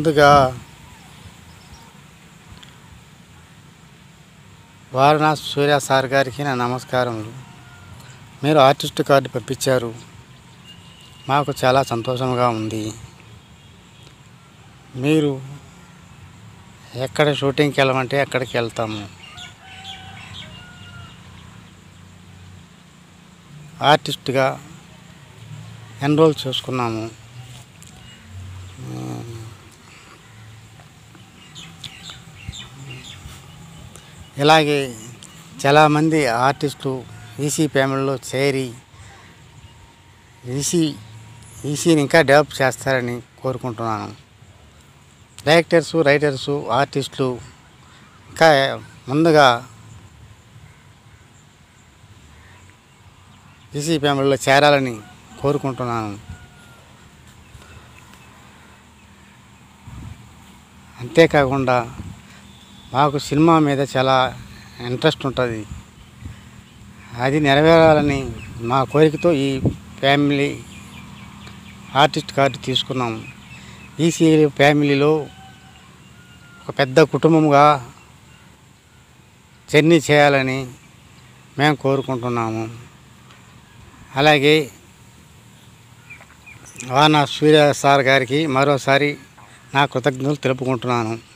ముందుగా వారణాసి సూర్య సార్ గారికి నా నమస్కారములు మీరు ఆర్టిస్ట్ కార్డు పంపించారు మాకు చాలా సంతోషంగా ఉంది మీరు ఎక్కడ షూటింగ్కి వెళ్ళమంటే అక్కడికి వెళ్తాము ఆర్టిస్ట్గా ఎన్రోల్ చేసుకున్నాము ఇలాగే చాలామంది ఆర్టిస్టులు ఈసీ ఫ్యామిలీలో చేరి ఈసీ ఈసీని ఇంకా డెవలప్ చేస్తారని కోరుకుంటున్నాను డైరెక్టర్సు రైటర్సు ఆర్టిస్టులు ఇంకా ముందుగా ఈసీ ఫ్యామిలీలో చేరాలని కోరుకుంటున్నాను అంతేకాకుండా మాకు సినిమా మీద చాలా ఇంట్రెస్ట్ ఉంటుంది అది నెరవేరాలని మా కోరికతో ఈ ఫ్యామిలీ ఆర్టిస్ట్ కార్డు తీసుకున్నాం ఈసీ ఫ్యామిలీలో ఒక పెద్ద కుటుంబంగా జర్నీ చేయాలని మేము కోరుకుంటున్నాము అలాగే వానా సూర్య సార్ గారికి మరోసారి నా కృతజ్ఞతలు తెలుపుకుంటున్నాను